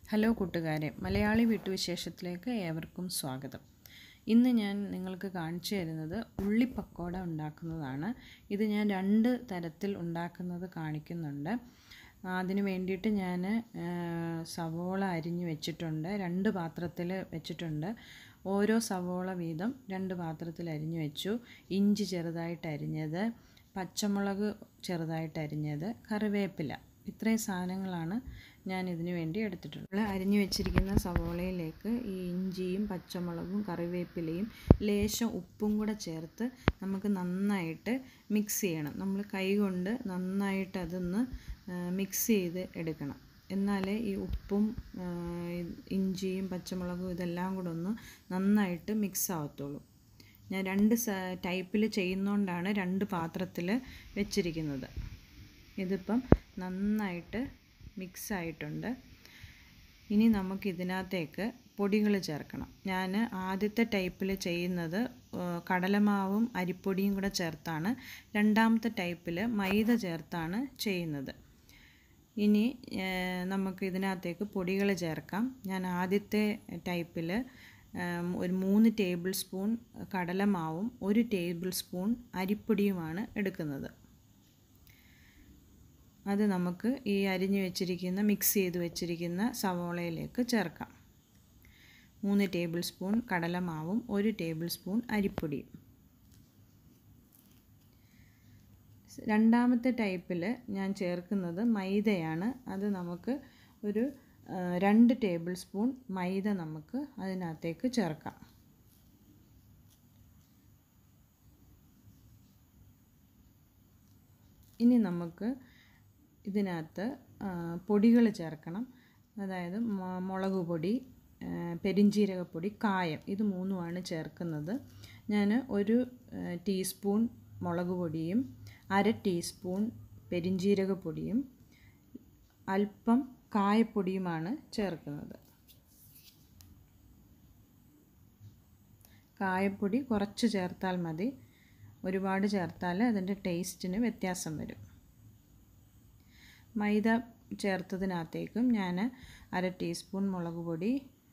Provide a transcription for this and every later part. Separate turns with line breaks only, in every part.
Hello കൂട്ടുകാരെ മലയാളി വീട്ടുവിശേഷത്തിലേക്ക് ഏവർക്കും സ്വാഗതം ഇന്ന് ഞാൻ നിങ്ങൾക്ക് കാണിച്ചു തരുന്നത് ഉള്ളി പക്കോട ഉണ്ടാക്കുന്നതാണ് ഇത് ഞാൻ രണ്ട് തരത്തിൽ ഉണ്ടാക്കുന്നത് കാണിക്കുന്നുണ്ട് അതിന് വേണ്ടിയിട്ട് ഞാൻ സവോള അരിഞ്ഞ് വെച്ചിട്ടുണ്ട് രണ്ട് പാത്രത്തിൽ വെച്ചിട്ടുണ്ട് ഓരോ സവോള വീതം രണ്ട് പാത്രത്തിൽ അരിഞ്ഞു വെച്ചു ഇഞ്ചി ചെറുതായിട്ട് അരിഞ്ഞത് പച്ചമുളക് ചെറുതായിട്ട് അരിഞ്ഞത് കറിവേപ്പില ഇത്രയും സാധനങ്ങളാണ് ഞാൻ ഇതിനു വേണ്ടി എടുത്തിട്ടുള്ളത് അരിഞ്ഞു വെച്ചിരിക്കുന്ന സവോളയിലേക്ക് ഈ ഇഞ്ചിയും പച്ചമുളകും കറിവേപ്പിലയും ലേശം ഉപ്പും കൂടെ ചേർത്ത് നമുക്ക് നന്നായിട്ട് മിക്സ് ചെയ്യണം നമ്മൾ കൈ കൊണ്ട് നന്നായിട്ട് അതൊന്ന് മിക്സ് ചെയ്ത് എടുക്കണം എന്നാലേ ഈ ഉപ്പും ഇഞ്ചിയും പച്ചമുളകും ഇതെല്ലാം കൂടെ ഒന്ന് നന്നായിട്ട് മിക്സ് ആവത്തുള്ളൂ ഞാൻ രണ്ട് ടൈപ്പിൽ ചെയ്യുന്നതുകൊണ്ടാണ് രണ്ട് പാത്രത്തിൽ വെച്ചിരിക്കുന്നത് ഇതിപ്പം നന്നായിട്ട് മിക്സ് ആയിട്ടുണ്ട് ഇനി നമുക്ക് ഇതിനകത്തേക്ക് പൊടികൾ ചേർക്കണം ഞാൻ ആദ്യത്തെ ടൈപ്പിൽ ചെയ്യുന്നത് കടലമാവും അരിപ്പൊടിയും കൂടെ ചേർത്താണ് രണ്ടാമത്തെ ടൈപ്പിൽ മൈദ ചേർത്താണ് ചെയ്യുന്നത് ഇനി നമുക്ക് ഇതിനകത്തേക്ക് പൊടികൾ ചേർക്കാം ഞാൻ ആദ്യത്തെ ടൈപ്പിൽ ഒരു മൂന്ന് ടേബിൾ സ്പൂൺ കടലമാവും ഒരു ടേബിൾ സ്പൂൺ അരിപ്പൊടിയുമാണ് എടുക്കുന്നത് അത് നമുക്ക് ഈ അരിഞ്ഞു വെച്ചിരിക്കുന്ന മിക്സ് ചെയ്ത് വെച്ചിരിക്കുന്ന സവോളയിലേക്ക് ചേർക്കാം മൂന്ന് ടേബിൾ സ്പൂൺ കടലമാവും ഒരു ടേബിൾ സ്പൂൺ അരിപ്പൊടിയും രണ്ടാമത്തെ ടൈപ്പിൽ ഞാൻ ചേർക്കുന്നത് മൈദയാണ് അത് നമുക്ക് ഒരു രണ്ട് ടേബിൾ സ്പൂൺ മൈദ നമുക്ക് അതിനകത്തേക്ക് ചേർക്കാം ഇനി നമുക്ക് ഇതിനകത്ത് പൊടികൾ ചേർക്കണം അതായത് മുളക് പൊടി പെരിഞ്ജീരകപ്പൊടി കായം ഇത് മൂന്നുമാണ് ചേർക്കുന്നത് ഞാൻ ഒരു ടീസ്പൂൺ മുളക് പൊടിയും അര ടീസ്പൂൺ പെരിഞ്ജീരകപ്പൊടിയും അല്പം കായപ്പൊടിയുമാണ് ചേർക്കുന്നത് കായപ്പൊടി കുറച്ച് ചേർത്താൽ മതി ഒരുപാട് ചേർത്താൽ അതിൻ്റെ ടേസ്റ്റിന് വ്യത്യാസം വരും മൈദ ചേർത്തതിനകത്തേക്കും ഞാൻ അര ടീസ്പൂൺ മുളക് പൊടി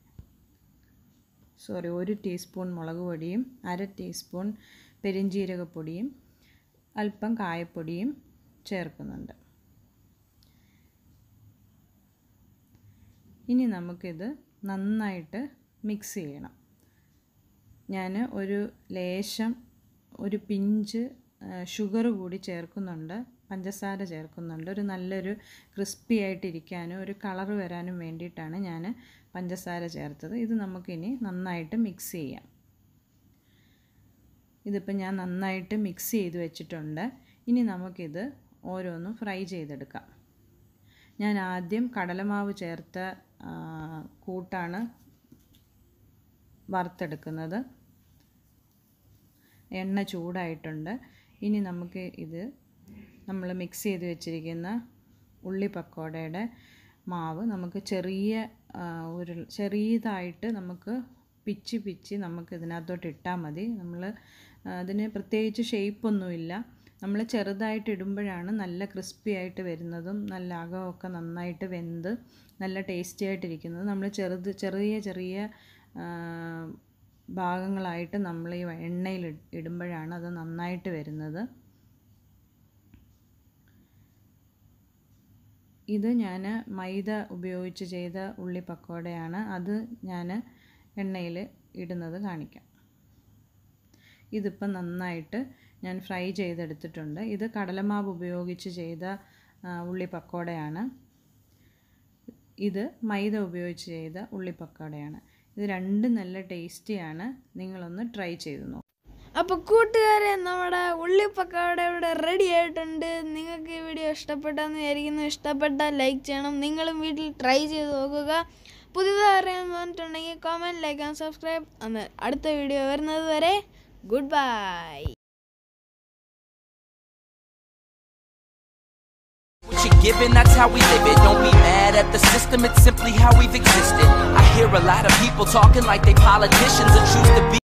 സോറി ഒരു ടീസ്പൂൺ മുളക് പൊടിയും അര ടീസ്പൂൺ പെരിഞ്ജീരകപ്പൊടിയും അല്പം കായപ്പൊടിയും ചേർക്കുന്നുണ്ട് ഇനി നമുക്കിത് നന്നായിട്ട് മിക്സ് ചെയ്യണം ഞാൻ ഒരു ലേശം ഒരു പിഞ്ച് ഷുഗർ കൂടി ചേർക്കുന്നുണ്ട് പഞ്ചസാര ചേർക്കുന്നുണ്ട് ഒരു നല്ലൊരു ക്രിസ്പി ആയിട്ടിരിക്കാനും ഒരു കളർ വരാനും വേണ്ടിയിട്ടാണ് ഞാൻ പഞ്ചസാര ചേർത്തത് ഇത് നമുക്കിനി നന്നായിട്ട് മിക്സ് ചെയ്യാം ഇതിപ്പോൾ ഞാൻ നന്നായിട്ട് മിക്സ് ചെയ്ത് വെച്ചിട്ടുണ്ട് ഇനി നമുക്കിത് ഓരോന്നും ഫ്രൈ ചെയ്തെടുക്കാം ഞാൻ ആദ്യം കടലമാവ് ചേർത്ത കൂട്ടാണ് വറുത്തെടുക്കുന്നത് എണ്ണ ചൂടായിട്ടുണ്ട് ഇനി നമുക്ക് ഇത് നമ്മൾ മിക്സ് ചെയ്ത് വെച്ചിരിക്കുന്ന ഉള്ളി പക്കോടയുടെ മാവ് നമുക്ക് ചെറിയ ഒരു ചെറിയതായിട്ട് നമുക്ക് പിച്ചി പിച്ചി നമുക്ക് ഇതിനകത്തോട്ട് ഇട്ടാൽ മതി നമ്മൾ അതിന് പ്രത്യേകിച്ച് ഷേപ്പൊന്നുമില്ല നമ്മൾ ചെറുതായിട്ട് ഇടുമ്പോഴാണ് നല്ല ക്രിസ്പി ആയിട്ട് വരുന്നതും നല്ല അകമൊക്കെ നന്നായിട്ട് വെന്ത് നല്ല ടേസ്റ്റി ആയിട്ടിരിക്കുന്നത് നമ്മൾ ചെറുത് ചെറിയ ചെറിയ ഭാഗങ്ങളായിട്ട് നമ്മൾ ഈ എണ്ണയിൽ ഇടുമ്പോഴാണ് അത് നന്നായിട്ട് വരുന്നത് ഇത് ഞാൻ മൈദ ഉപയോഗിച്ച് ചെയ്ത ഉള്ളി പക്കോടയാണ് അത് ഞാൻ എണ്ണയിൽ ഇടുന്നത് കാണിക്കാം ഇതിപ്പം നന്നായിട്ട് ഞാൻ ഫ്രൈ ചെയ്തെടുത്തിട്ടുണ്ട് ഇത് കടലമാവ് ഉപയോഗിച്ച് ചെയ്ത ഉള്ളി പക്കോടയാണ് ഇത് മൈദ ഉപയോഗിച്ച് ചെയ്ത ഉള്ളി പക്കോടയാണ് ഇത് രണ്ടും നല്ല ടേസ്റ്റിയാണ് നിങ്ങളൊന്ന് ട്രൈ ചെയ്ത് നോക്കും
അപ്പോൾ കൂട്ടുകാരെ നമ്മുടെ ഉള്ളിപ്പക്കോട ഇവിടെ റെഡി ആയിട്ടുണ്ട് നിങ്ങൾക്ക് ഈ വീഡിയോ ഇഷ്ടപ്പെട്ടെന്ന് വിചാരിക്കുന്നു ഇഷ്ടപ്പെട്ടാൽ ലൈക്ക് ചെയ്യണം നിങ്ങളും വീട്ടിൽ ട്രൈ ചെയ്ത് നോക്കുക പുതിയതായി അറിയാൻ പറഞ്ഞിട്ടുണ്ടെങ്കിൽ കോമെൻറ്റ് ലൈക്ക് ആൻഡ് സബ്സ്ക്രൈബ് അന്ന് അടുത്ത വീഡിയോ വരുന്നത് വരെ good bye
What you're given, that's how we live it. Don't be mad at the system, it's simply how we've existed. I hear a lot of people talking like they politicians and choose to be.